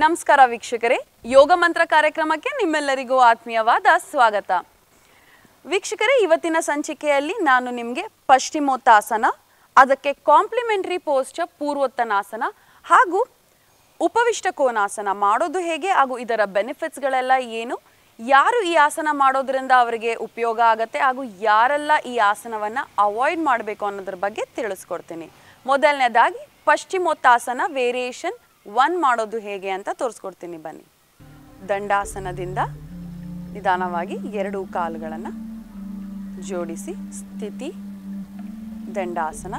ನಮಸ್ಕಾರ ವೀಕ್ಷಕರೇ ಯೋಗ ಮಂತ್ರ ಕಾರ್ಯಕ್ರಮಕ್ಕೆ ನಿಮ್ಮೆಲ್ಲರಿಗೂ ಆತ್ಮೀಯವಾದ ಸ್ವಾಗತ ವೀಕ್ಷಕರೇ ಇವತ್ತಿನ ಸಂಚಿಕೆಯಲ್ಲಿ ನಾನು ನಿಮಗೆ ಪಶ್ಚಿಮೋತ್ತಾಸನ ಅದಕ್ಕೆ ಕಾಂಪ್ಲಿಮೆಂಟರಿ ಪೋಸ್ಚರ್ ಪೂರ್ವೋತ್ತನಾಸನ ಹಾಗೂ ಉಪವಿಷ್ಟ ಕೋನಾಸನ ಮಾಡೋದು ಹೇಗೆ ಹಾಗೂ ಇದರ ಬೆನಿಫಿಟ್ಸ್ಗಳೆಲ್ಲ ಏನು ಯಾರು ಈ ಆಸನ ಮಾಡೋದ್ರಿಂದ ಅವರಿಗೆ ಉಪಯೋಗ ಆಗುತ್ತೆ ಹಾಗೂ ಯಾರೆಲ್ಲ ಈ ಆಸನವನ್ನು ಅವಾಯ್ಡ್ ಮಾಡಬೇಕು ಅನ್ನೋದ್ರ ಬಗ್ಗೆ ತಿಳಿಸ್ಕೊಡ್ತೀನಿ ಮೊದಲನೇದಾಗಿ ಪಶ್ಚಿಮೋತ್ತಾಸನ ವೇರಿಯೇಷನ್ ಒನ್ ಮಾಡೋದು ಹೇಗೆ ಅಂತ ತೋರಿಸ್ಕೊಡ್ತೀನಿ ಬನ್ನಿ ದಂಡಾಸನದಿಂದ ನಿಧಾನವಾಗಿ ಎರಡು ಕಾಲುಗಳನ್ನು ಜೋಡಿಸಿ ಸ್ಥಿತಿ ದಂಡಾಸನ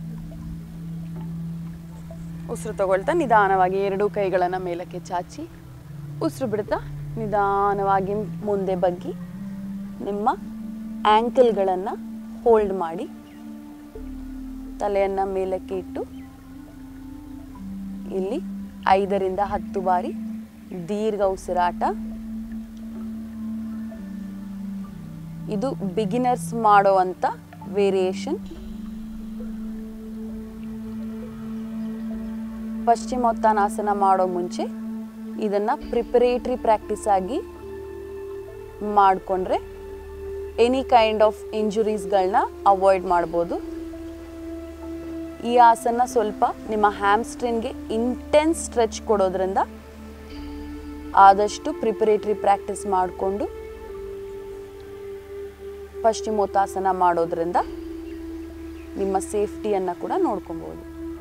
ಉಸಿರು ತಗೊಳ್ತಾ ನಿಧಾನವಾಗಿ ಎರಡು ಕೈಗಳನ್ನು ಮೇಲಕ್ಕೆ ಚಾಚಿ ಉಸಿರು ಬಿಡ್ತಾ ನಿಧಾನವಾಗಿ ಮುಂದೆ ಬಗ್ಗಿ ನಿಮ್ಮ ಆ್ಯಂಕಲ್ಗಳನ್ನು ಹೋಲ್ಡ್ ಮಾಡಿ ತಲೆಯನ್ನು ಮೇಲಕ್ಕೆ ಇಟ್ಟು ಇಲ್ಲಿ ಐದರಿಂದ ಹತ್ತು ಬಾರಿ ದೀರ್ಘ ಉಸಿರಾಟ ಇದು ಬಿಗಿನರ್ಸ್ ಮಾಡುವಂಥ ವೇರಿಯೇಷನ್ ಪಶ್ಚಿಮೋತ್ತಾನಾಸನ ಮಾಡೋ ಮುಂಚೆ ಇದನ್ನು ಪ್ರಿಪರೇಟ್ರಿ ಪ್ರಾಕ್ಟೀಸ್ ಆಗಿ ಮಾಡಿಕೊಂಡ್ರೆ ಎನಿ ಕೈಂಡ್ ಆಫ್ ಇಂಜುರೀಸ್ಗಳನ್ನ ಅವಾಯ್ಡ್ ಮಾಡ್ಬೋದು ಈ ಆಸನ ಸ್ವಲ್ಪ ನಿಮ್ಮ ಹ್ಯಾಮ್ಸ್ಟ್ರಿನ್ಗೆ ಇಂಟೆನ್ಸ್ ಸ್ಟ್ರೆಚ್ ಕೊಡೋದ್ರಿಂದ ಆದಷ್ಟು ಪ್ರಿಪರೇಟ್ರಿ ಪ್ರಾಕ್ಟೀಸ್ ಮಾಡಿಕೊಂಡು ಪಶ್ಚಿಮೋತ್ತಾಸನ ಮಾಡೋದ್ರಿಂದ ನಿಮ್ಮ ಸೇಫ್ಟಿಯನ್ನು ಕೂಡ ನೋಡ್ಕೊಬೋದು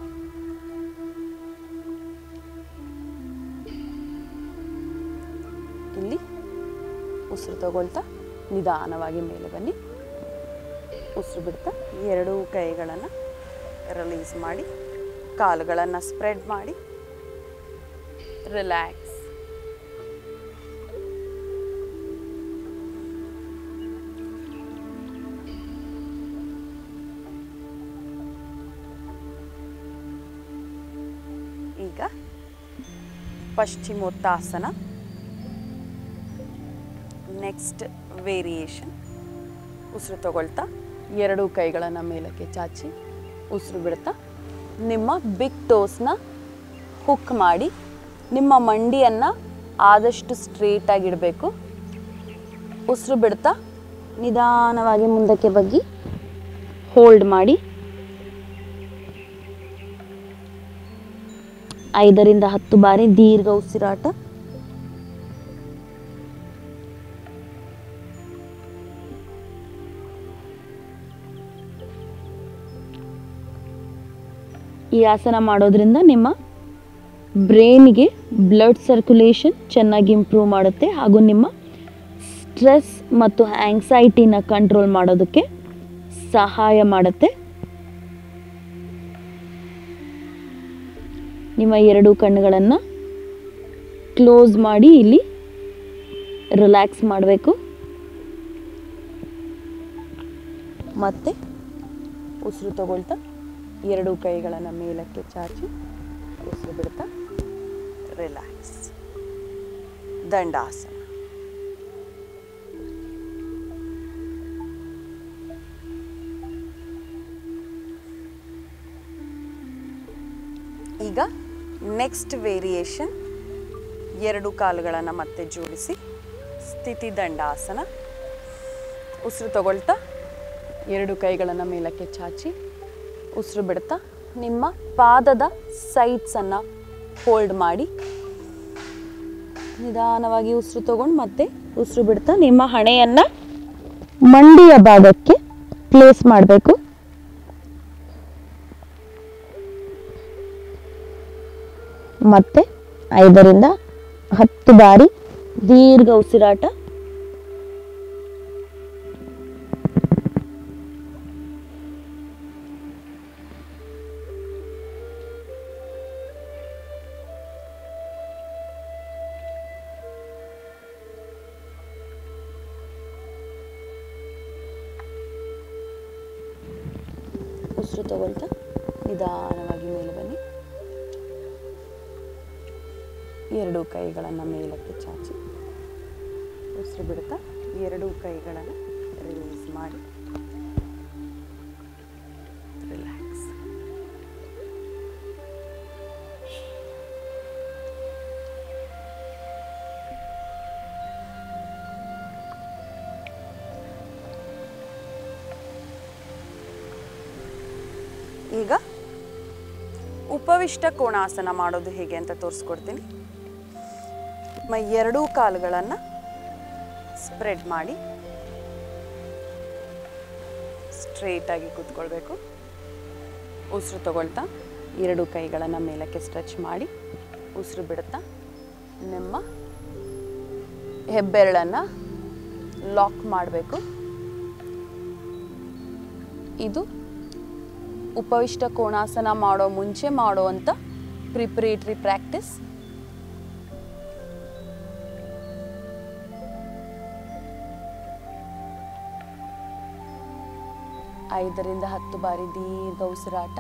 ಇಲ್ಲಿ ಉಸಿರು ತಗೊಳ್ತಾ ನಿಧಾನವಾಗಿ ಮೇಲೆ ಬನ್ನಿ ಉಸಿರು ಬಿಡ್ತಾ ಎರಡೂ ಕೈಗಳನ್ನು ರಿಲೀಸ್ ಮಾಡಿ ಕಾಲುಗಳನ್ನು ಸ್ಪ್ರೆಡ್ ಮಾಡಿ ರಿಲ್ಯಾಕ್ಸ್ ಈಗ ಪಶ್ಚಿಮೋತ್ತಾಸನ ನೆಕ್ಸ್ಟ್ ವೇರಿಯೇಷನ್ ಉಸಿರು ತಗೊಳ್ತಾ ಎರಡೂ ಕೈಗಳನ್ನು ಮೇಲಕ್ಕೆ ಚಾಚಿ ಉಸಿರು ಬಿಡ್ತಾ ನಿಮ್ಮ ಬಿಗ್ ಟೋಸ್ನ ಹುಕ್ ಮಾಡಿ ನಿಮ್ಮ ಮಂಡಿಯನ್ನು ಆದಷ್ಟು ಸ್ಟ್ರೇಟಾಗಿ ಇಡಬೇಕು ಉಸಿರು ಬಿಡ್ತಾ ನಿಧಾನವಾಗಿ ಮುಂದಕ್ಕೆ ಬಗ್ಗಿ ಹೋಲ್ಡ್ ಮಾಡಿ ಐದರಿಂದ ಹತ್ತು ಬಾರಿ ದೀರ್ಘ ಉಸಿರಾಟ ಈ ಆಸನ ಮಾಡೋದ್ರಿಂದ ನಿಮ್ಮ ಬ್ರೈನ್ಗೆ ಬ್ಲಡ್ ಸರ್ಕ್ಯುಲೇಷನ್ ಚೆನ್ನಾಗಿ ಇಂಪ್ರೂವ್ ಮಾಡುತ್ತೆ ಹಾಗೂ ನಿಮ್ಮ ಸ್ಟ್ರೆಸ್ ಮತ್ತು ಆಂಗ್ಸೈಟಿನ ಕಂಟ್ರೋಲ್ ಮಾಡೋದಕ್ಕೆ ಸಹಾಯ ಮಾಡುತ್ತೆ ನಿಮ್ಮ ಎರಡು ಕಣ್ಣುಗಳನ್ನು ಕ್ಲೋಸ್ ಮಾಡಿ ಇಲ್ಲಿ ರಿಲ್ಯಾಕ್ಸ್ ಮಾಡಬೇಕು ಮತ್ತೆ ಉಸಿರು ತಗೊಳ್ತಾ ಎರಡು ಕೈಗಳನ್ನು ಮೇಲಕ್ಕೆ ಚಾಚಿ ಉಸಿರು ಬಿಡ್ತಾ ರಿಲ್ಯಾಕ್ಸ್ ದಂಡಾಸನ ಈಗ ನೆಕ್ಸ್ಟ್ ವೇರಿಯೇಷನ್ ಎರಡು ಕಾಲುಗಳನ್ನು ಮತ್ತೆ ಜೋಡಿಸಿ ಸ್ಥಿತಿ ದಂಡಾಸನ ಉಸಿರು ತಗೊಳ್ತಾ ಎರಡು ಕೈಗಳನ್ನು ಮೇಲಕ್ಕೆ ಚಾಚಿ ಉಸಿರು ಬಿಡ್ತಾ ನಿಮ್ಮ ಪಾದದ ಸೈಡ್ಸನ್ನು ಹೋಲ್ಡ್ ಮಾಡಿ ನಿಧಾನವಾಗಿ ಉಸಿರು ತಗೊಂಡು ಮತ್ತೆ ಉಸಿರು ಬಿಡ್ತಾ ನಿಮ್ಮ ಹಣೆಯನ್ನು ಮಂಡಿಯ ಭಾಗಕ್ಕೆ ಪ್ಲೇಸ್ ಮಾಡಬೇಕು ಮತ್ತೆ ಐದರಿಂದ ಹತ್ತು ಬಾರಿ ದೀರ್ಘ ಉಸಿರಾಟ ಉಸಿರು ತಗೊಳ್ತಾ ನಿಧಾನವಾಗಿ ಮೇಲೆ ಬನ್ನಿ ಎರಡು ಕೈಗಳನ್ನು ಮೇಲಕ್ಕೆ ಚಾಚಿ ಉಸಿರು ಬಿಡ್ತಾ ಎರಡೂ ಕೈಗಳನ್ನು ರಿಲೀಸ್ ಮಾಡಿ ರಿಲ್ಯಾಕ್ಸ್ ಈಗ ಉಪವಿಷ್ಟ ಕೋಣಾಸನ ಮಾಡೋದು ಹೇಗೆ ಅಂತ ತೋರಿಸ್ಕೊಡ್ತೀನಿ ಮ ಎರಡೂ ಕಾಲುಗಳನ್ನು ಸ್ಪ್ರೆಡ್ ಮಾಡಿ ಸ್ಟ್ರೇಟಾಗಿ ಕೂತ್ಕೊಳ್ಬೇಕು ಉಸಿರು ತಗೊಳ್ತಾ ಎರಡು ಕೈಗಳನ್ನು ಮೇಲಕ್ಕೆ ಸ್ಟ್ರೆಚ್ ಮಾಡಿ ಉಸಿರು ಬಿಡುತ್ತಾ ನಿಮ್ಮ ಹೆಬ್ಬೆರಳನ್ನು ಲಾಕ್ ಮಾಡಬೇಕು ಇದು ಉಪವಿಷ್ಟ ಕೋಣಾಸನ ಮಾಡೋ ಮುಂಚೆ ಮಾಡುವಂಥ ಪ್ರಿಪ್ರೇಟ್ರಿ ಪ್ರಾಕ್ಟೀಸ್ ಐದರಿಂದ ಹತ್ತು ಬಾರಿ ದೀರ್ಘ ಉಸಿರಾಟ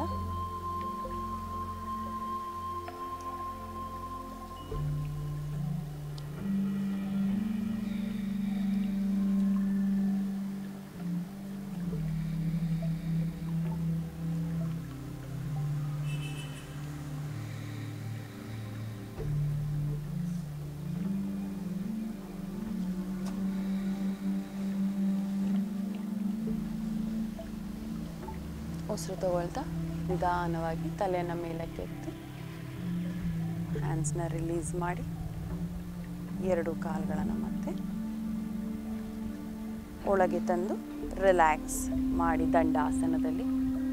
ಉಸಿರು ತಗೊಳ್ತಾ ನಿಧಾನವಾಗಿ ತಲೆಯನ್ನು ಮೇಲಕ್ಕೆ ಎತ್ತಿ ಹ್ಯಾಂಡ್ಸ್ನ ರಿಲೀಸ್ ಮಾಡಿ ಎರಡು ಕಾಲುಗಳನ್ನು ಮತ್ತೆ ಒಳಗೆ ತಂದು ರಿಲ್ಯಾಕ್ಸ್ ಮಾಡಿ ದಂಡಾಸನದಲ್ಲಿ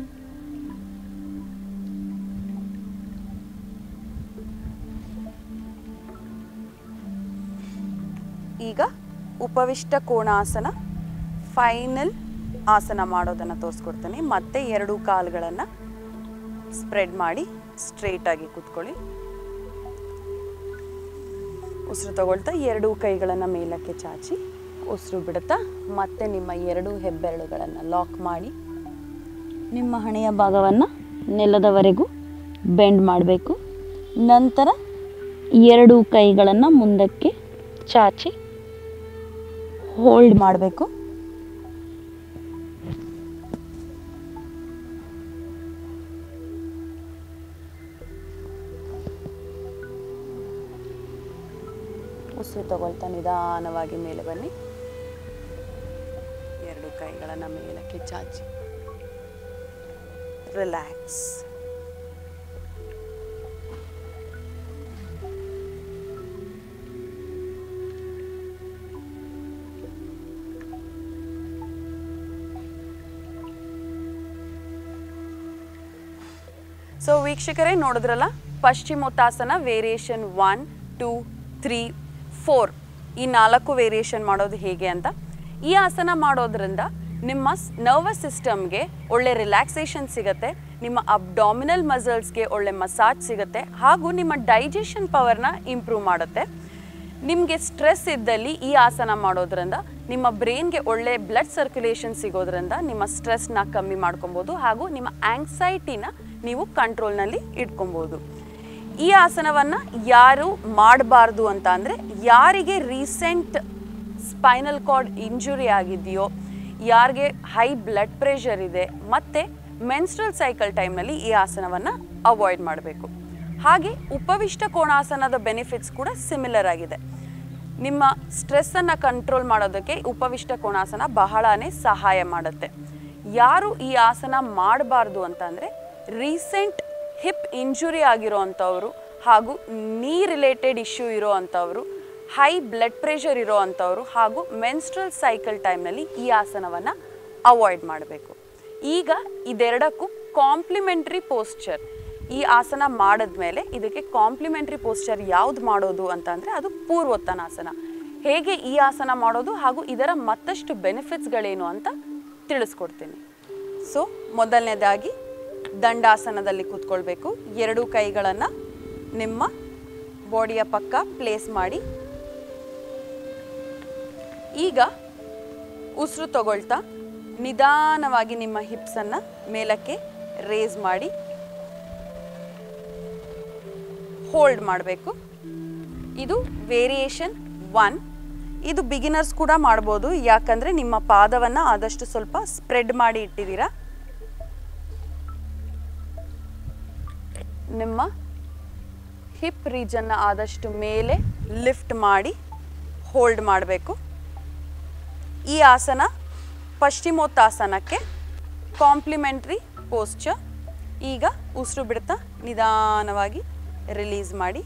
ಈಗ ಉಪವಿಷ್ಟ ಕೋಣಾಸನ ಫೈನಲ್ ಆಸನ ಮಾಡೋದನ್ನು ತೋರಿಸ್ಕೊಡ್ತೇನೆ ಮತ್ತೆ ಎರಡು ಕಾಲುಗಳನ್ನು ಸ್ಪ್ರೆಡ್ ಮಾಡಿ ಸ್ಟ್ರೇಟಾಗಿ ಕೂತ್ಕೊಳ್ಳಿ ಉಸಿರು ತಗೊಳ್ತಾ ಎರಡೂ ಕೈಗಳನ್ನು ಮೇಲಕ್ಕೆ ಚಾಚಿ ಉಸಿರು ಬಿಡುತ್ತಾ ಮತ್ತೆ ನಿಮ್ಮ ಎರಡು ಹೆಬ್ಬೆರಳುಗಳನ್ನು ಲಾಕ್ ಮಾಡಿ ನಿಮ್ಮ ಹಣೆಯ ಭಾಗವನ್ನು ನೆಲದವರೆಗೂ ಬೆಂಡ್ ಮಾಡಬೇಕು ನಂತರ ಎರಡು ಕೈಗಳನ್ನು ಮುಂದಕ್ಕೆ ಚಾಚಿ ಹೋಲ್ಡ್ ಮಾಡಬೇಕು ಉಸಿರು ತಗೊಳ್ತಾ ನಿಧಾನವಾಗಿ ಮೇಲೆ ಬನ್ನಿ ಎರಡು ಕೈಗಳನ್ನು ಮೇಲಕ್ಕೆ ಚಾಚಿ ರಿಲ್ಯಾಕ್ಸ್ ಸೊ ವೀಕ್ಷಕರೇ ನೋಡಿದ್ರಲ್ಲ ಪಶ್ಚಿಮೋತ್ತಾಸನ variation one two three four ಈ ನಾಲ್ಕು ವೇರಿಯೇಷನ್ ಮಾಡೋದು ಹೇಗೆ ಅಂತ ಈ ಆಸನ ಮಾಡೋದ್ರಿಂದ ನಿಮ್ಮ ನರ್ವಸ್ ಸಿಸ್ಟಮ್ಗೆ ಒಳ್ಳೆ ರಿಲ್ಯಾಕ್ಸೇಷನ್ ಸಿಗುತ್ತೆ ನಿಮ್ಮ ಅಬ್ಡಾಮಿನಲ್ ಮಸಲ್ಸ್ಗೆ ಒಳ್ಳೆ ಮಸಾಜ್ ಸಿಗುತ್ತೆ ಹಾಗೂ ನಿಮ್ಮ ಡೈಜೆಷನ್ ಪವರ್ನ ಇಂಪ್ರೂವ್ ಮಾಡುತ್ತೆ ನಿಮಗೆ ಸ್ಟ್ರೆಸ್ ಇದ್ದಲ್ಲಿ ಈ ಆಸನ ಮಾಡೋದ್ರಿಂದ ನಿಮ್ಮ ಬ್ರೈನ್ಗೆ ಒಳ್ಳೆ ಬ್ಲಡ್ ಸರ್ಕ್ಯುಲೇಷನ್ ಸಿಗೋದ್ರಿಂದ ನಿಮ್ಮ ಸ್ಟ್ರೆಸ್ನ ಕಮ್ಮಿ ಮಾಡ್ಕೊಬೋದು ಹಾಗೂ ನಿಮ್ಮ ಆಂಗ್ಸೈಟಿನ ನೀವು ಕಂಟ್ರೋಲ್ನಲ್ಲಿ ಇಟ್ಕೊಬೋದು ಈ ಆಸನವನ್ನು ಯಾರು ಮಾಡಬಾರ್ದು ಅಂತ ಅಂದರೆ ಯಾರಿಗೆ ರೀಸೆಂಟ್ ಸ್ಪೈನಲ್ ಕಾರ್ಡ್ ಇಂಜುರಿ ಆಗಿದೆಯೋ ಯಾರಿಗೆ ಹೈ ಬ್ಲಡ್ ಪ್ರೆಷರ್ ಇದೆ ಮತ್ತು ಮೆನ್ಸ್ಟ್ರಲ್ ಸೈಕಲ್ ಟೈಮ್ನಲ್ಲಿ ಈ ಆಸನವನ್ನು ಅವಾಯ್ಡ್ ಮಾಡಬೇಕು ಹಾಗೆ ಉಪವಿಷ್ಟ ಕೋಣಾಸನದ ಬೆನಿಫಿಟ್ಸ್ ಕೂಡ ಸಿಮಿಲರ್ ಆಗಿದೆ ನಿಮ್ಮ ಸ್ಟ್ರೆಸ್ಸನ್ನು ಕಂಟ್ರೋಲ್ ಮಾಡೋದಕ್ಕೆ ಉಪವಿಷ್ಟ ಕೋಣಾಸನ ಬಹಳನೇ ಸಹಾಯ ಮಾಡುತ್ತೆ ಯಾರು ಈ ಆಸನ ಮಾಡಬಾರ್ದು ಅಂತಂದರೆ ರೀಸೆಂಟ್ ಹಿಪ್ ಇಂಜುರಿ ಆಗಿರೋ ಅಂಥವ್ರು ಹಾಗೂ ನೀ ರಿಲೇಟೆಡ್ ಇಶ್ಯೂ ಇರೋ ಅಂಥವ್ರು ಹೈ ಬ್ಲಡ್ ಪ್ರೆಷರ್ ಇರೋ ಅಂಥವ್ರು ಹಾಗೂ ಮೆನ್ಸ್ಟ್ರಲ್ ಸೈಕಲ್ ಟೈಮ್ನಲ್ಲಿ ಈ ಆಸನವನ್ನು ಅವಾಯ್ಡ್ ಮಾಡಬೇಕು ಈಗ ಇದೆರಡಕ್ಕೂ ಕಾಂಪ್ಲಿಮೆಂಟ್ರಿ ಪೋಸ್ಚರ್ ಈ ಆಸನ ಮಾಡಿದ್ಮೇಲೆ ಇದಕ್ಕೆ ಕಾಂಪ್ಲಿಮೆಂಟ್ರಿ ಪೋಸ್ಚರ್ ಯಾವ್ದು ಮಾಡೋದು ಅಂತ ಅಂದರೆ ಅದು ಪೂರ್ವೋತ್ತನಾಸನ ಹೇಗೆ ಈ ಆಸನ ಮಾಡೋದು ಹಾಗೂ ಇದರ ಮತ್ತಷ್ಟು ಬೆನಿಫಿಟ್ಸ್ಗಳೇನು ಅಂತ ತಿಳಿಸ್ಕೊಡ್ತೀನಿ ಸೊ ಮೊದಲನೇದಾಗಿ ದಂಡಾಸನದಲ್ಲಿ ಕೂತ್ಕೊಳ್ಬೇಕು ಎರಡೂ ಕೈಗಳನ್ನು ನಿಮ್ಮ ಬಾಡಿಯ ಪಕ್ಕ ಪ್ಲೇಸ್ ಮಾಡಿ ಈಗ ಉಸಿರು ತಗೊಳ್ತಾ ನಿಧಾನವಾಗಿ ನಿಮ್ಮ ಹಿಪ್ಸನ್ನು ಮೇಲಕ್ಕೆ ರೇಸ್ ಮಾಡಿ ಹೋಲ್ಡ್ ಮಾಡಬೇಕು ಇದು ವೇರಿಯೇಷನ್ ಒನ್ ಇದು ಬಿಗಿನರ್ಸ್ ಕೂಡ ಮಾಡ್ಬೋದು ಯಾಕಂದರೆ ನಿಮ್ಮ ಪಾದವನ್ನು ಆದಷ್ಟು ಸ್ವಲ್ಪ ಸ್ಪ್ರೆಡ್ ಮಾಡಿ ಇಟ್ಟಿದ್ದೀರಾ ನಿಮ್ಮ ಹಿಪ್ ರೀಜನ್ನ ಆದಷ್ಟು ಮೇಲೆ ಲಿಫ್ಟ್ ಮಾಡಿ ಹೋಲ್ಡ್ ಮಾಡಬೇಕು ಈ ಆಸನ ಪಶ್ಚಿಮೋತ್ತಾಸನಕ್ಕೆ ಕಾಂಪ್ಲಿಮೆಂಟ್ರಿ ಪೋಸ್ಚರ್ ಈಗ ಉಸಿರು ಬಿಡ್ತಾ ನಿಧಾನವಾಗಿ ರಿಲೀಸ್ ಮಾಡಿ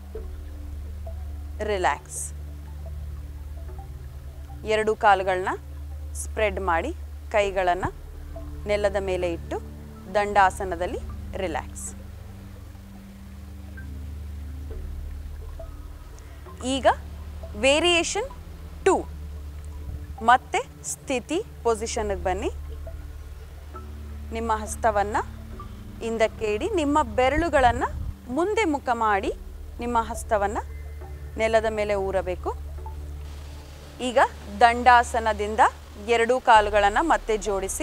ರಿಲ್ಯಾಕ್ಸ್ ಎರಡು ಕಾಲುಗಳನ್ನ ಸ್ಪ್ರೆಡ್ ಮಾಡಿ ಕೈಗಳನ್ನು ನೆಲದ ಮೇಲೆ ಇಟ್ಟು ದಂಡಾಸನದಲ್ಲಿ ರಿಲ್ಯಾಕ್ಸ್ ಈಗ ವೇರಿಯೇಷನ್ ಟೂ ಮತ್ತೆ ಸ್ಥಿತಿ ಪೊಸಿಷನ್ಗೆ ಬನ್ನಿ ನಿಮ್ಮ ಹಸ್ತವನ್ನು ಹಿಂದಕ್ಕೆ ಇಡಿ ನಿಮ್ಮ ಬೆರಳುಗಳನ್ನು ಮುಂದೆ ಮುಖ ಮಾಡಿ ನಿಮ್ಮ ಹಸ್ತವನ್ನು ನೆಲದ ಮೇಲೆ ಊರಬೇಕು ಈಗ ದಂಡಾಸನದಿಂದ ಎರಡೂ ಕಾಲುಗಳನ್ನು ಮತ್ತೆ ಜೋಡಿಸಿ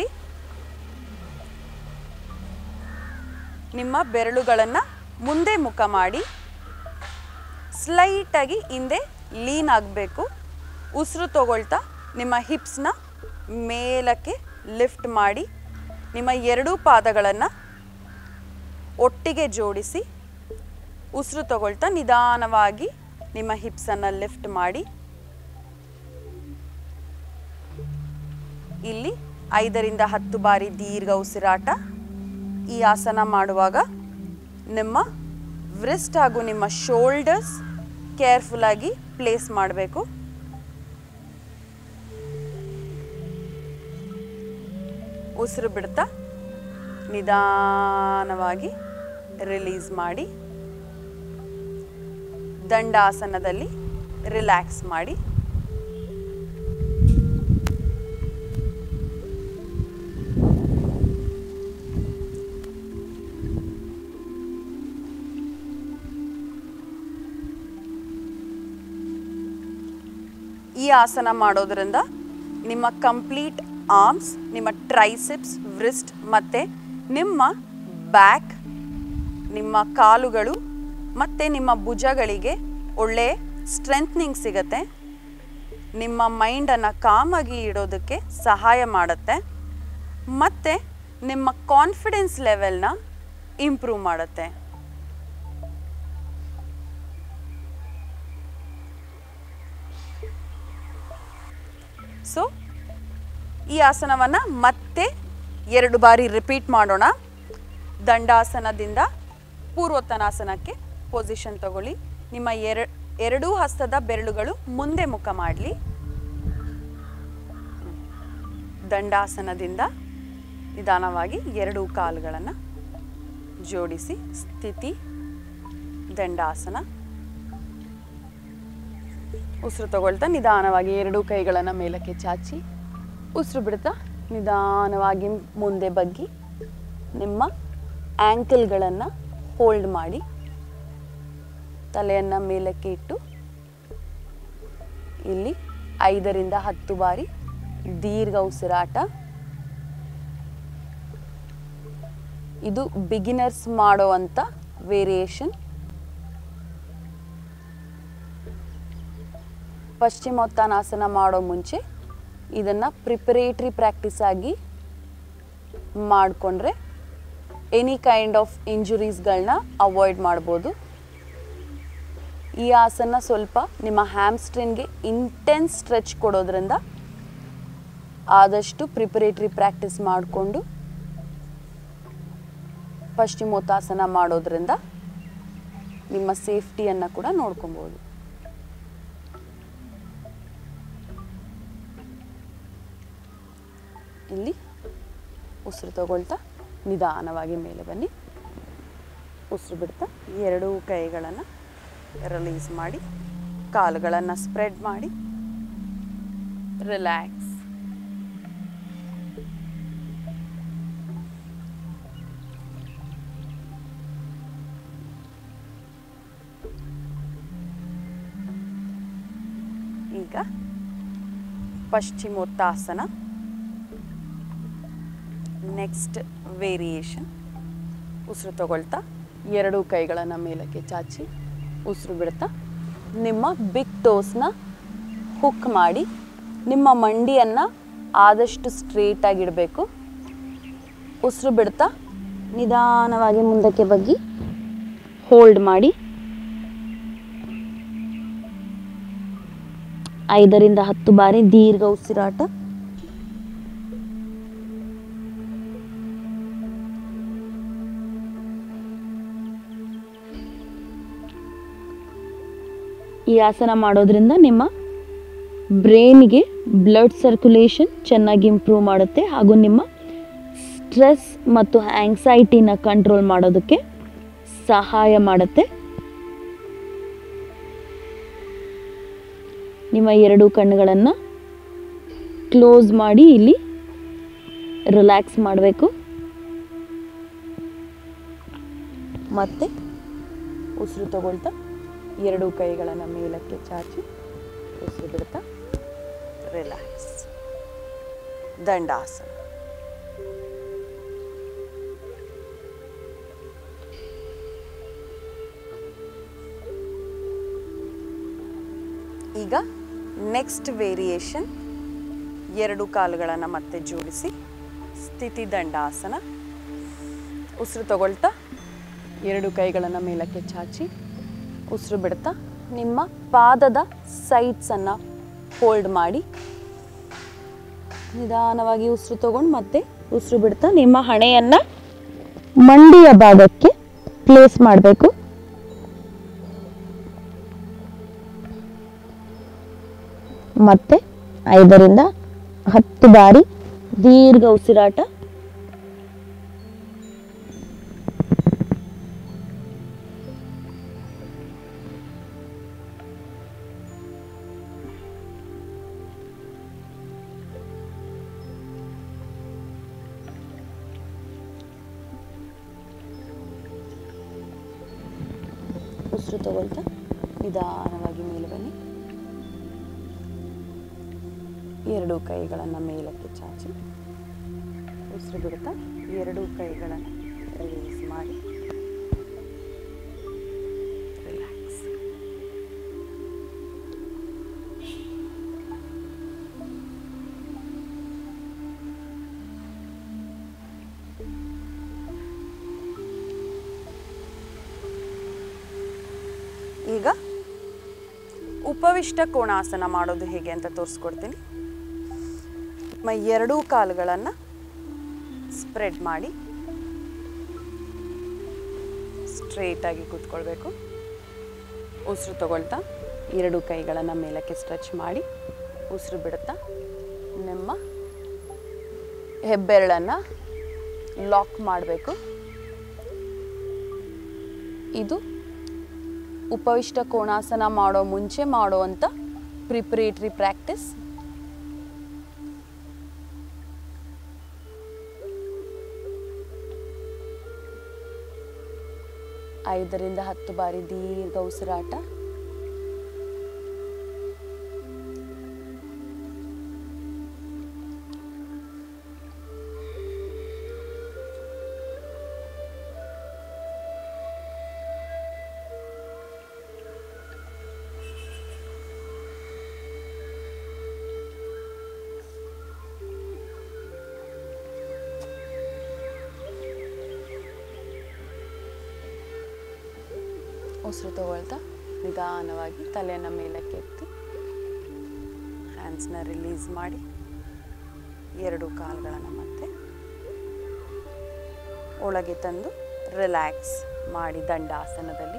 ನಿಮ್ಮ ಬೆರಳುಗಳನ್ನು ಮುಂದೆ ಮುಖ ಮಾಡಿ ಸ್ಲೈಟಾಗಿ ಹಿಂದೆ ಲೀನ್ ಆಗಬೇಕು ಉಸಿರು ತಗೊಳ್ತಾ ನಿಮ್ಮ ಹಿಪ್ಸ್ನ ಮೇಲಕ್ಕೆ ಲಿಫ್ಟ್ ಮಾಡಿ ನಿಮ್ಮ ಎರಡೂ ಪಾದಗಳನ್ನು ಒಟ್ಟಿಗೆ ಜೋಡಿಸಿ ಉಸಿರು ತಗೊಳ್ತಾ ನಿಧಾನವಾಗಿ ನಿಮ್ಮ ಹಿಪ್ಸನ್ನು ಲಿಫ್ಟ್ ಮಾಡಿ ಇಲ್ಲಿ ಐದರಿಂದ ಹತ್ತು ಬಾರಿ ದೀರ್ಘ ಉಸಿರಾಟ ಈ ಆಸನ ಮಾಡುವಾಗ ನಿಮ್ಮ ವ್ರಿಸ್ಟ್ ಹಾಗೂ ನಿಮ್ಮ ಶೋಲ್ಡರ್ಸ್ ಕೇರ್ಫುಲ್ಲಾಗಿ ಪ್ಲೇಸ್ ಮಾಡಬೇಕು ಉಸಿರು ಬಿಡ್ತಾ ನಿಧಾನವಾಗಿ ರಿಲೀಸ್ ಮಾಡಿ ದಂಡಾಸನದಲ್ಲಿ ರಿಲ್ಯಾಕ್ಸ್ ಮಾಡಿ ಈ ಆಸನ ಮಾಡೋದ್ರಿಂದ ನಿಮ್ಮ ಕಂಪ್ಲೀಟ್ ಆರ್ಮ್ಸ್ ನಿಮ್ಮ ಟ್ರೈಸಿಪ್ಸ್ ವ್ರಿಸ್ಟ್ ಮತ್ತು ನಿಮ್ಮ ಬ್ಯಾಕ್ ನಿಮ್ಮ ಕಾಲುಗಳು ಮತ್ತು ನಿಮ್ಮ ಭುಜಗಳಿಗೆ ಒಳ್ಳೆ ಸ್ಟ್ರೆಂತ್ನಿಂಗ್ ಸಿಗತ್ತೆ ನಿಮ್ಮ ಮೈಂಡನ್ನು ಕಾಮಾಗಿ ಇಡೋದಕ್ಕೆ ಸಹಾಯ ಮಾಡುತ್ತೆ ಮತ್ತು ನಿಮ್ಮ ಕಾನ್ಫಿಡೆನ್ಸ್ ಲೆವೆಲ್ನ ಇಂಪ್ರೂವ್ ಮಾಡುತ್ತೆ ಸೊ ಈ ಆಸನವನ್ನು ಮತ್ತೆ ಎರಡು ಬಾರಿ ರಿಪೀಟ್ ಮಾಡೋಣ ದಂಡಾಸನದಿಂದ ಪೂರ್ವೋತ್ತನಾಸನಕ್ಕೆ ಪೊಸಿಷನ್ ತಗೊಳ್ಳಿ ನಿಮ್ಮ ಎರ ಎರಡೂ ಹಸ್ತದ ಬೆರಳುಗಳು ಮುಂದೆ ಮುಖ ಮಾಡಲಿ ದಂಡಾಸನದಿಂದ ನಿಧಾನವಾಗಿ ಎರಡೂ ಕಾಲುಗಳನ್ನು ಜೋಡಿಸಿ ಸ್ಥಿತಿ ದಂಡಾಸನ ಉಸಿರು ತಗೊಳ್ತಾ ನಿಧಾನವಾಗಿ ಎರಡೂ ಕೈಗಳನ್ನು ಮೇಲಕ್ಕೆ ಚಾಚಿ ಉಸಿರು ಬಿಡ್ತಾ ನಿಧಾನವಾಗಿ ಮುಂದೆ ಬಗ್ಗಿ ನಿಮ್ಮ ಆ್ಯಂಕಲ್ಗಳನ್ನು ಹೋಲ್ಡ್ ಮಾಡಿ ತಲೆಯನ್ನು ಮೇಲಕ್ಕೆ ಇಟ್ಟು ಇಲ್ಲಿ ಐದರಿಂದ ಹತ್ತು ಬಾರಿ ದೀರ್ಘ ಉಸಿರಾಟ ಇದು ಬಿಗಿನರ್ಸ್ ಮಾಡುವಂಥ ವೇರಿಯೇಷನ್ ಪಶ್ಚಿಮೋತ್ತಾನಾಸನ ಮಾಡೋ ಮುಂಚೆ ಇದನ್ನು ಪ್ರಿಪರೇಟ್ರಿ ಪ್ರಾಕ್ಟೀಸ್ ಆಗಿ ಮಾಡಿಕೊಂಡ್ರೆ ಎನಿ ಕೈಂಡ್ ಆಫ್ ಇಂಜುರೀಸ್ಗಳನ್ನ ಅವಾಯ್ಡ್ ಮಾಡ್ಬೋದು ಈ ಆಸನ ಸ್ವಲ್ಪ ನಿಮ್ಮ ಹ್ಯಾಮ್ಸ್ಟ್ರಿನ್ಗೆ ಇಂಟೆನ್ಸ್ ಸ್ಟ್ರೆಚ್ ಕೊಡೋದ್ರಿಂದ ಆದಷ್ಟು ಪ್ರಿಪರೇಟ್ರಿ ಪ್ರಾಕ್ಟೀಸ್ ಮಾಡಿಕೊಂಡು ಪಶ್ಚಿಮೋತ್ತಾಸನ ಮಾಡೋದ್ರಿಂದ ನಿಮ್ಮ ಸೇಫ್ಟಿಯನ್ನು ಕೂಡ ನೋಡ್ಕೊಬೋದು ಇಲ್ಲಿ ಉಸಿರು ತಗೊಳ್ತಾ ನಿಧಾನವಾಗಿ ಮೇಲೆ ಬನ್ನಿ ಉಸಿರು ಬಿಡ್ತಾ ಎರಡೂ ಕೈಗಳನ್ನು ರಿಲೀಸ್ ಮಾಡಿ ಕಾಲುಗಳನ್ನು ಸ್ಪ್ರೆಡ್ ಮಾಡಿ ರಿಲ್ಯಾಕ್ಸ್ ಈಗ ಪಶ್ಚಿಮೋತ್ತಾಸನ ನೆಕ್ಸ್ಟ್ ವೇರಿಯೇಷನ್ ಉಸಿರು ತಗೊಳ್ತಾ ಎರಡೂ ಕೈಗಳನ್ನು ಮೇಲಕ್ಕೆ ಚಾಚಿ ಉಸಿರು ಬಿಡ್ತಾ ನಿಮ್ಮ ಬಿಗ್ ಟೋಸ್ನ ಹುಕ್ ಮಾಡಿ ನಿಮ್ಮ ಮಂಡಿಯನ್ನು ಆದಷ್ಟು ಸ್ಟ್ರೇಟಾಗಿಡಬೇಕು ಉಸಿರು ಬಿಡ್ತಾ ನಿಧಾನವಾಗಿ ಮುಂದಕ್ಕೆ ಬಗ್ಗಿ ಹೋಲ್ಡ್ ಮಾಡಿ ಐದರಿಂದ ಹತ್ತು ಬಾರಿ ದೀರ್ಘ ಉಸಿರಾಟ ಈ ಆಸನ ಮಾಡೋದ್ರಿಂದ ನಿಮ್ಮ ಬ್ರೈನ್ಗೆ ಬ್ಲಡ್ ಸರ್ಕ್ಯುಲೇಷನ್ ಚೆನ್ನಾಗಿ ಇಂಪ್ರೂವ್ ಮಾಡುತ್ತೆ ಹಾಗೂ ನಿಮ್ಮ ಸ್ಟ್ರೆಸ್ ಮತ್ತು ಆಂಗ್ಸೈಟಿನ ಕಂಟ್ರೋಲ್ ಮಾಡೋದಕ್ಕೆ ಸಹಾಯ ಮಾಡುತ್ತೆ ನಿಮ್ಮ ಎರಡು ಕಣ್ಣುಗಳನ್ನು ಕ್ಲೋಸ್ ಮಾಡಿ ಇಲ್ಲಿ ರಿಲ್ಯಾಕ್ಸ್ ಮಾಡಬೇಕು ಮತ್ತೆ ಉಸಿರು ತಗೊಳ್ತಾ ಎರಡು ಕೈಗಳನ್ನು ಮೇಲಕ್ಕೆ ಚಾಚಿ ಉಸಿರು ಬಿಡ್ತಾ ರಿಲ್ಯಾಕ್ಸ್ ದಂಡಾಸನ ಈಗ ನೆಕ್ಸ್ಟ್ ವೇರಿಯೇಷನ್ ಎರಡು ಕಾಲುಗಳನ್ನು ಮತ್ತೆ ಜೋಡಿಸಿ ಸ್ಥಿತಿ ದಂಡಾಸನ ಉಸಿರು ತಗೊಳ್ತಾ ಎರಡು ಕೈಗಳನ್ನು ಮೇಲಕ್ಕೆ ಚಾಚಿ ಉಸಿರು ಬಿಡ್ತಾ ನಿಮ್ಮ ಪಾದದ ಸೈಡ್ಸನ್ನು ಹೋಲ್ಡ್ ಮಾಡಿ ನಿಧಾನವಾಗಿ ಉಸಿರು ತಗೊಂಡು ಮತ್ತೆ ಉಸಿರು ಬಿಡ್ತಾ ನಿಮ್ಮ ಹಣೆಯನ್ನು ಮಂಡಿಯ ಭಾಗಕ್ಕೆ ಪ್ಲೇಸ್ ಮಾಡಬೇಕು ಮತ್ತೆ ಐದರಿಂದ ಹತ್ತು ಬಾರಿ ದೀರ್ಘ ಉಸಿರಾಟ ಉಸಿರು ತಗೊಳ್ತಾ ನಿಧಾನವಾಗಿ ಮೇಲೆ ಬನ್ನಿ ಎರಡು ಕೈಗಳನ್ನು ಮೇಲಕ್ಕೆ ಚಾಚಿ ಉಸಿರು ಬಿಡ್ತಾ ಎರಡು ಕೈಗಳನ್ನು ರಿಲೀಸ್ ಮಾಡಿ ರಿಲ್ಯಾಕ್ಸ್ ಈಗ ಉಪವಿಷ್ಟ ಕೋಣಾಸನ ಮಾಡೋದು ಹೇಗೆ ಅಂತ ತೋರಿಸ್ಕೊಡ್ತೀನಿ ನಿಮ್ಮ ಎರಡೂ ಕಾಲುಗಳನ್ನು ಸ್ಪ್ರೆಡ್ ಮಾಡಿ ಸ್ಟ್ರೇಟಾಗಿ ಕೂತ್ಕೊಳ್ಬೇಕು ಉಸಿರು ತಗೊಳ್ತಾ ಎರಡು ಕೈಗಳನ್ನು ಮೇಲಕ್ಕೆ ಸ್ಟ್ರೆಚ್ ಮಾಡಿ ಉಸಿರು ಬಿಡುತ್ತಾ ನಿಮ್ಮ ಹೆಬ್ಬೆರಳನ್ನು ಲಾಕ್ ಮಾಡಬೇಕು ಇದು ಉಪವಿಷ್ಟ ಕೋಣಾಸನ ಮಾಡೋ ಮುಂಚೆ ಮಾಡುವಂಥ ಪ್ರಿಪರೇಟ್ರಿ ಪ್ರಾಕ್ಟೀಸ್ ಐದರಿಂದ ಹತ್ತು ಬಾರಿ ದೀರ್ಘ ಉಸಿರಾಟ ಉಸಿರು ತಗೊಳ್ತಾ ನಿಧಾನವಾಗಿ ತಲೆಯನ್ನು ಮೇಲಕ್ಕೆ ಎತ್ತಿ ಹ್ಯಾಂಡ್ಸ್ನ ರಿಲೀಸ್ ಮಾಡಿ ಎರಡು ಕಾಲುಗಳನ್ನು ಮತ್ತೆ ಒಳಗೆ ತಂದು ರಿಲ್ಯಾಕ್ಸ್ ಮಾಡಿ ದಂಡಾಸನದಲ್ಲಿ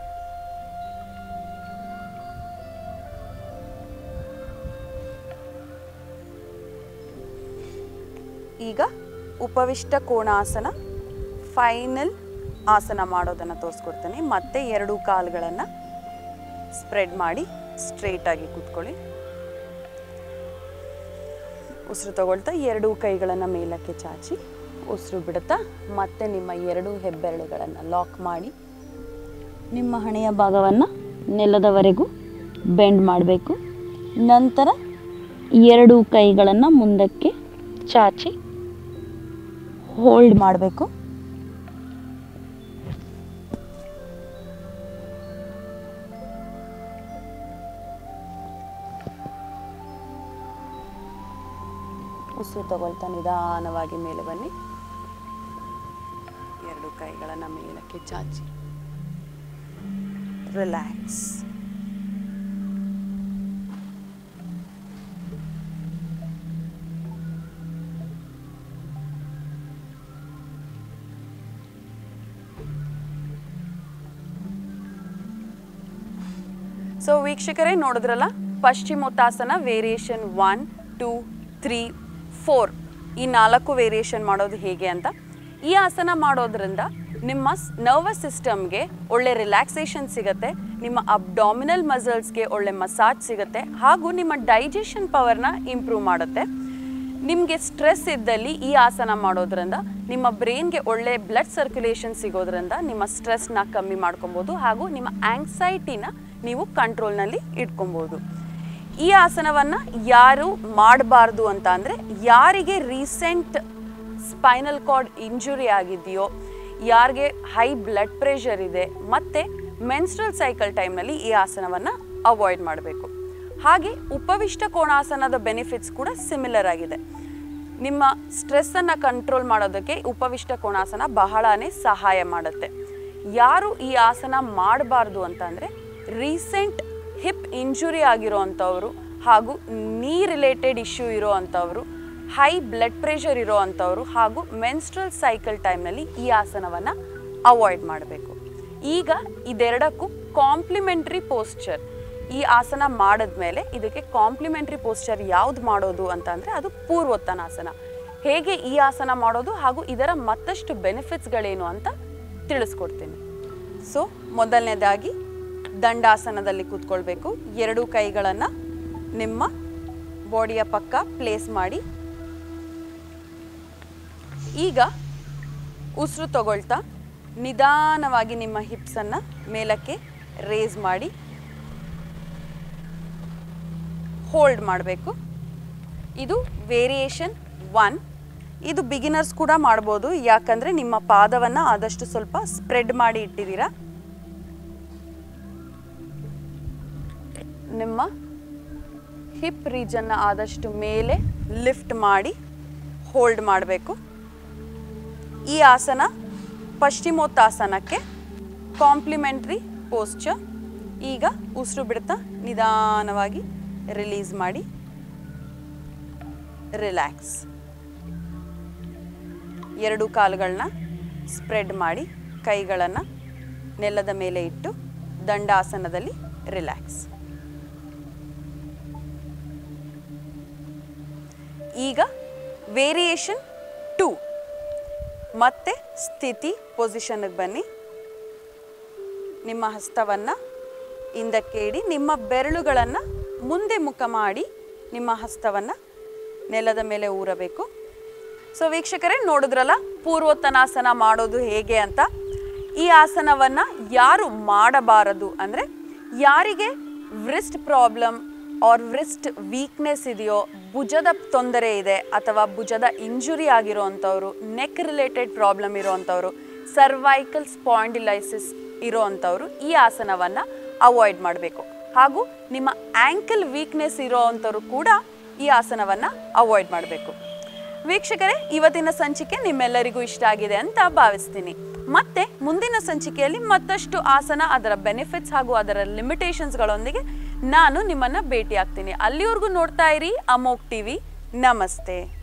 ಈಗ ಉಪವಿಷ್ಟ ಕೋಣಾಸನ ಫೈನಲ್ ಆಸನ ಮಾಡೋದನ್ನು ತೋರಿಸ್ಕೊಡ್ತೇನೆ ಮತ್ತೆ ಎರಡು ಕಾಲುಗಳನ್ನು ಸ್ಪ್ರೆಡ್ ಮಾಡಿ ಸ್ಟ್ರೇಟಾಗಿ ಕೂತ್ಕೊಳ್ಳಿ ಉಸಿರು ತಗೊಳ್ತಾ ಎರಡೂ ಕೈಗಳನ್ನು ಮೇಲಕ್ಕೆ ಚಾಚಿ ಉಸಿರು ಬಿಡುತ್ತಾ ಮತ್ತೆ ನಿಮ್ಮ ಎರಡು ಹೆಬ್ಬೆರಳುಗಳನ್ನು ಲಾಕ್ ಮಾಡಿ ನಿಮ್ಮ ಹಣೆಯ ಭಾಗವನ್ನು ನೆಲದವರೆಗೂ ಬೆಂಡ್ ಮಾಡಬೇಕು ನಂತರ ಎರಡು ಕೈಗಳನ್ನು ಮುಂದಕ್ಕೆ ಚಾಚಿ ಹೋಲ್ಡ್ ಮಾಡಬೇಕು ಉಸಿರು ತಗೊಳ್ತಾ ನಿಧಾನವಾಗಿ ಮೇಲೆ ಬನ್ನಿ ಎರಡು ಕೈಗಳನ್ನು ಮೇಲಕ್ಕೆ ಚಾಚಿ ರಿಲ್ಯಾಕ್ಸ್ ಸೊ ವೀಕ್ಷಕರೇ ನೋಡಿದ್ರಲ್ಲ ಪಶ್ಚಿಮೋತ್ತಾಸನ variation one two three four ಈ ನಾಲ್ಕು ವೇರಿಯೇಷನ್ ಮಾಡೋದು ಹೇಗೆ ಅಂತ ಈ ಆಸನ ಮಾಡೋದ್ರಿಂದ ನಿಮ್ಮ ನರ್ವಸ್ ಸಿಸ್ಟಮ್ಗೆ ಒಳ್ಳೆ ರಿಲ್ಯಾಕ್ಸೇಷನ್ ಸಿಗುತ್ತೆ ನಿಮ್ಮ ಅಬ್ಡಾಮಿನಲ್ ಮಸಲ್ಸ್ಗೆ ಒಳ್ಳೆ ಮಸಾಜ್ ಸಿಗುತ್ತೆ ಹಾಗೂ ನಿಮ್ಮ ಡೈಜೆಷನ್ ಪವರ್ನ ಇಂಪ್ರೂವ್ ಮಾಡುತ್ತೆ ನಿಮಗೆ ಸ್ಟ್ರೆಸ್ ಇದ್ದಲ್ಲಿ ಈ ಆಸನ ಮಾಡೋದ್ರಿಂದ ನಿಮ್ಮ ಬ್ರೈನ್ಗೆ ಒಳ್ಳೆ ಬ್ಲಡ್ ಸರ್ಕ್ಯುಲೇಷನ್ ಸಿಗೋದ್ರಿಂದ ನಿಮ್ಮ ಸ್ಟ್ರೆಸ್ನ ಕಮ್ಮಿ ಮಾಡ್ಕೊಬೋದು ಹಾಗೂ ನಿಮ್ಮ ಆಂಗ್ಸೈಟಿನ ನೀವು ಕಂಟ್ರೋಲ್ನಲ್ಲಿ ಇಟ್ಕೊಬೋದು ಈ ಆಸನವನ್ನು ಯಾರು ಮಾಡಬಾರ್ದು ಅಂತ ಅಂದರೆ ಯಾರಿಗೆ ರೀಸೆಂಟ್ ಸ್ಪೈನಲ್ ಕಾರ್ಡ್ ಇಂಜುರಿ ಆಗಿದೆಯೋ ಯಾರಿಗೆ ಹೈ ಬ್ಲಡ್ ಪ್ರೆಷರ್ ಇದೆ ಮತ್ತು ಮೆನ್ಸ್ಟ್ರಲ್ ಸೈಕಲ್ ಟೈಮ್ನಲ್ಲಿ ಈ ಆಸನವನ್ನು ಅವಾಯ್ಡ್ ಮಾಡಬೇಕು ಹಾಗೆ ಉಪವಿಷ್ಟ ಕೋಣಾಸನದ ಬೆನಿಫಿಟ್ಸ್ ಕೂಡ ಸಿಮಿಲರ್ ಆಗಿದೆ ನಿಮ್ಮ ಸ್ಟ್ರೆಸ್ಸನ್ನು ಕಂಟ್ರೋಲ್ ಮಾಡೋದಕ್ಕೆ ಉಪವಿಷ್ಟ ಕೋಣಾಸನ ಬಹಳನೇ ಸಹಾಯ ಮಾಡುತ್ತೆ ಯಾರು ಈ ಆಸನ ಮಾಡಬಾರ್ದು ಅಂತಂದರೆ ರೀಸೆಂಟ್ ಹಿಪ್ ಇಂಜುರಿ ಆಗಿರೋ ಅಂಥವ್ರು ಹಾಗೂ ನೀ ರಿಲೇಟೆಡ್ ಇಶ್ಯೂ ಇರೋ ಅಂಥವ್ರು ಹೈ ಬ್ಲಡ್ ಪ್ರೆಷರ್ ಇರೋ ಅಂಥವ್ರು ಹಾಗೂ ಮೆನ್ಸ್ಟ್ರಲ್ ಸೈಕಲ್ ಟೈಮ್ನಲ್ಲಿ ಈ ಆಸನವನ್ನು ಅವಾಯ್ಡ್ ಮಾಡಬೇಕು ಈಗ ಇದೆರಡಕ್ಕೂ ಕಾಂಪ್ಲಿಮೆಂಟ್ರಿ ಪೋಸ್ಚರ್ ಈ ಆಸನ ಮಾಡಿದ್ಮೇಲೆ ಇದಕ್ಕೆ ಕಾಂಪ್ಲಿಮೆಂಟ್ರಿ ಪೋಸ್ಚರ್ ಯಾವ್ದು ಮಾಡೋದು ಅಂತ ಅಂದರೆ ಅದು ಪೂರ್ವೋತ್ತನಾಸನ ಹೇಗೆ ಈ ಆಸನ ಮಾಡೋದು ಹಾಗೂ ಇದರ ಮತ್ತಷ್ಟು ಬೆನಿಫಿಟ್ಸ್ಗಳೇನು ಅಂತ ತಿಳಿಸ್ಕೊಡ್ತೀನಿ ಸೊ ಮೊದಲನೇದಾಗಿ ದಂಡಾಸನದಲ್ಲಿ ಕೂತ್ಕೊಳ್ಬೇಕು ಎರಡು ಕೈಗಳನ್ನು ನಿಮ್ಮ ಬಾಡಿಯ ಪಕ್ಕ ಪ್ಲೇಸ್ ಮಾಡಿ ಈಗ ಉಸಿರು ತಗೊಳ್ತಾ ನಿಧಾನವಾಗಿ ನಿಮ್ಮ ಹಿಪ್ಸನ್ನು ಮೇಲಕ್ಕೆ ರೇಸ್ ಮಾಡಿ ಹೋಲ್ಡ್ ಮಾಡಬೇಕು ಇದು ವೇರಿಯೇಷನ್ ಒನ್ ಇದು ಬಿಗಿನರ್ಸ್ ಕೂಡ ಮಾಡ್ಬೋದು ಯಾಕಂದರೆ ನಿಮ್ಮ ಪಾದವನ್ನು ಆದಷ್ಟು ಸ್ವಲ್ಪ ಸ್ಪ್ರೆಡ್ ಮಾಡಿ ಇಟ್ಟಿದ್ದೀರಾ ನಿಮ್ಮ ಹಿಪ್ ರೀಜನ್ನ ಆದಷ್ಟು ಮೇಲೆ ಲಿಫ್ಟ್ ಮಾಡಿ ಹೋಲ್ಡ್ ಮಾಡಬೇಕು ಈ ಆಸನ ಪಶ್ಚಿಮೋತ್ತಾಸನಕ್ಕೆ ಕಾಂಪ್ಲಿಮೆಂಟ್ರಿ ಪೋಸ್ಚರ್ ಈಗ ಉಸಿರು ಬಿಡ್ತಾ ನಿಧಾನವಾಗಿ ರಿಲೀಸ್ ಮಾಡಿ ರಿಲ್ಯಾಕ್ಸ್ ಎರಡು ಕಾಲುಗಳನ್ನ ಸ್ಪ್ರೆಡ್ ಮಾಡಿ ಕೈಗಳನ್ನು ನೆಲದ ಮೇಲೆ ಇಟ್ಟು ದಂಡಾಸನದಲ್ಲಿ ರಿಲ್ಯಾಕ್ಸ್ ಈಗ ವೇರಿಯೇಷನ್ ಟೂ ಮತ್ತೆ ಸ್ಥಿತಿ ಪೊಸಿಷನ್ಗೆ ಬನ್ನಿ ನಿಮ್ಮ ಹಸ್ತವನ್ನು ಹಿಂದಕ್ಕೆ ಇಡಿ ನಿಮ್ಮ ಬೆರಳುಗಳನ್ನು ಮುಂದೆ ಮುಖ ಮಾಡಿ ನಿಮ್ಮ ಹಸ್ತವನ್ನು ನೆಲದ ಮೇಲೆ ಊರಬೇಕು ಸೊ ವೀಕ್ಷಕರೇ ನೋಡಿದ್ರಲ್ಲ ಪೂರ್ವೋತ್ತನಾಸನ ಮಾಡೋದು ಹೇಗೆ ಅಂತ ಈ ಆಸನವನ್ನು ಯಾರು ಮಾಡಬಾರದು ಅಂದರೆ ಯಾರಿಗೆ wrist problem or wrist weakness ಇದೆಯೋ ಭುಜದ ತೊಂದರೆ ಇದೆ ಅಥವಾ ಭುಜದ ಇಂಜುರಿ ಆಗಿರೋ ಅಂಥವ್ರು ನೆಕ್ ರಿಲೇಟೆಡ್ ಪ್ರಾಬ್ಲಮ್ ಇರೋ ಅಂಥವ್ರು ಸರ್ವೈಕಲ್ ಸ್ಪಾಂಡಿಲೈಸಿಸ್ ಇರೋ ಅಂಥವ್ರು ಈ ಆಸನವನ್ನು ಅವಾಯ್ಡ್ ಮಾಡಬೇಕು ಹಾಗೂ ನಿಮ್ಮ ಆ್ಯಂಕಲ್ ವೀಕ್ನೆಸ್ ಇರೋ ಅಂಥವ್ರು ಕೂಡ ಈ ಆಸನವನ್ನು ಅವಾಯ್ಡ್ ಮಾಡಬೇಕು ವೀಕ್ಷಕರೇ ಇವತ್ತಿನ ಸಂಚಿಕೆ ನಿಮ್ಮೆಲ್ಲರಿಗೂ ಇಷ್ಟ ಆಗಿದೆ ಅಂತ ಭಾವಿಸ್ತೀನಿ ಮತ್ತೆ ಮುಂದಿನ ಸಂಚಿಕೆಯಲ್ಲಿ ಮತ್ತಷ್ಟು ಆಸನ ಅದರ ಬೆನಿಫಿಟ್ಸ್ ಹಾಗೂ ಅದರ ಲಿಮಿಟೇಷನ್ಸ್ಗಳೊಂದಿಗೆ ನಾನು ನಿಮ್ಮನ್ನ ಭೇಟಿ ಆಗ್ತೀನಿ ಅಲ್ಲಿವರೆಗೂ ನೋಡ್ತಾ ಇರಿ ಅಮೋಕ್ ಟಿವಿ ನಮಸ್ತೆ